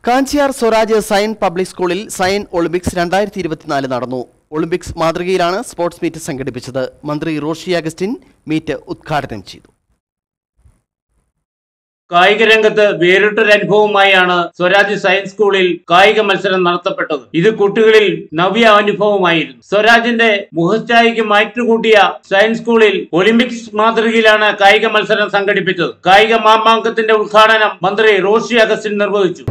Kanchiyar Swaraj സയൻ public സ്കൂളിൽ സയൻ Olympics രണ്ടായിരത്തി ഇരുപത്തിനാല് നടന്നു ഒളിമ്പിക്സ് മാതൃകയിലാണ് സ്പോർട്സ് മീറ്റ് സംഘടിപ്പിച്ചത് മന്ത്രി റോഷി അഗസ്റ്റിൻ മീറ്റ് ഉദ്ഘാടനം ചെയ്തു കായിക രംഗത്ത് വേറിട്ടൊരു അനുഭവമായാണ് സ്വരാജ് സയൻസ് സ്കൂളിൽ കായിക മത്സരം നടത്തപ്പെട്ടത് ഇത് കുട്ടികളിൽ നവ്യ അനുഭവമായിരുന്നു സ്വരാജിന്റെ മുഖച്ഛായയ്ക്ക് മാറ്റുകൂട്ടിയ സയൻസ് സ്കൂളിൽ ഒളിമ്പിക്സ് മാതൃകയിലാണ് കായിക മത്സരം സംഘടിപ്പിച്ചത് കായിക മാമാങ്കത്തിന്റെ ഉദ്ഘാടനം മന്ത്രി റോഷി അഗസ്റ്റിൻ നിർവഹിച്ചു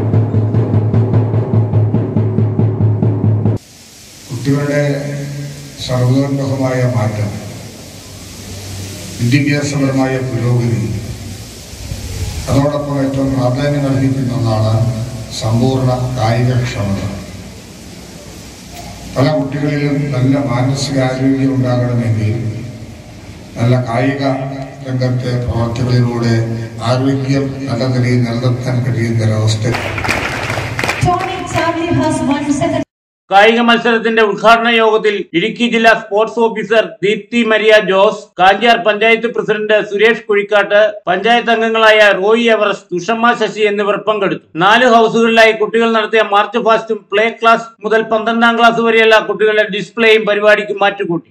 കുട്ടികളുടെ സർവോന്മുഖമായ മാറ്റം വിദ്യാഭ്യാസപരമായ പുരോഗതി അതോടൊപ്പം ഏറ്റവും പ്രാധാന്യം നൽകിക്കുന്ന ഒന്നാണ് സമ്പൂർണ്ണ കായികക്ഷമത പല കുട്ടികളിലും നല്ല മാനസികാരോഗ്യം ഉണ്ടാകണമെങ്കിൽ നല്ല കായിക രംഗത്തെ പ്രവർത്തികളിലൂടെ ആരോഗ്യം നല്ല നിലയിൽ നിലനിർത്താൻ കഴിയുന്ന ഒരവസ്ഥ Tony Charlie has one second. കായിക മത്സരത്തിന്റെ ഉദ്ഘാടന യോഗത്തിൽ ഇടുക്കി ജില്ലാ sports officer Deepthi Maria Jose Kanjar panchayat president Suresh Kuzhikkattu panchayat അംഗങ്ങളായ റോയി എവറസ്റ്റ് സുഷമ്മ ശശി എന്നിവർ പങ്കെടുത്തു നാല് ഹൗസുകളിലായി കുട്ടികൾ നടത്തിയ മാർച്ച് ഫാസ്റ്റും പ്ലേ ക്ലാസ് മുതൽ പന്ത്രണ്ടാം ക്ലാസ് വരെയുള്ള കുട്ടികളുടെ ഡിസ്പ്ലേയും പരിപാടിക്ക് മാറ്റുകൂട്ടി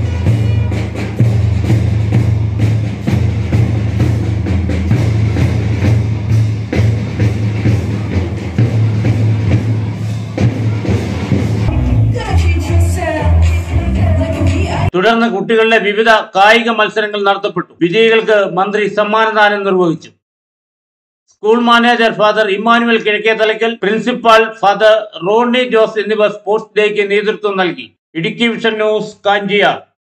Gotta treat yourself like a VIP. തുടർന്ന് കുട്ടികളുടെ വിവിധ കായിക മത്സരങ്ങൾ നടത്തപ്പെട്ടു വിജയികൾക്ക് മന്ത്രി സമ്മാനദാനം നിർവഹിച്ചു school manager father Emmanuel Kizhakkethalakkal principal father Roni Jose എന്നിവർ സ്പോർട്സ് ഡേക്ക് നേതൃത്വം നൽകി ഇടുക്കി വിഷൻ ന്യൂസ് കാഞ്ചിയാർ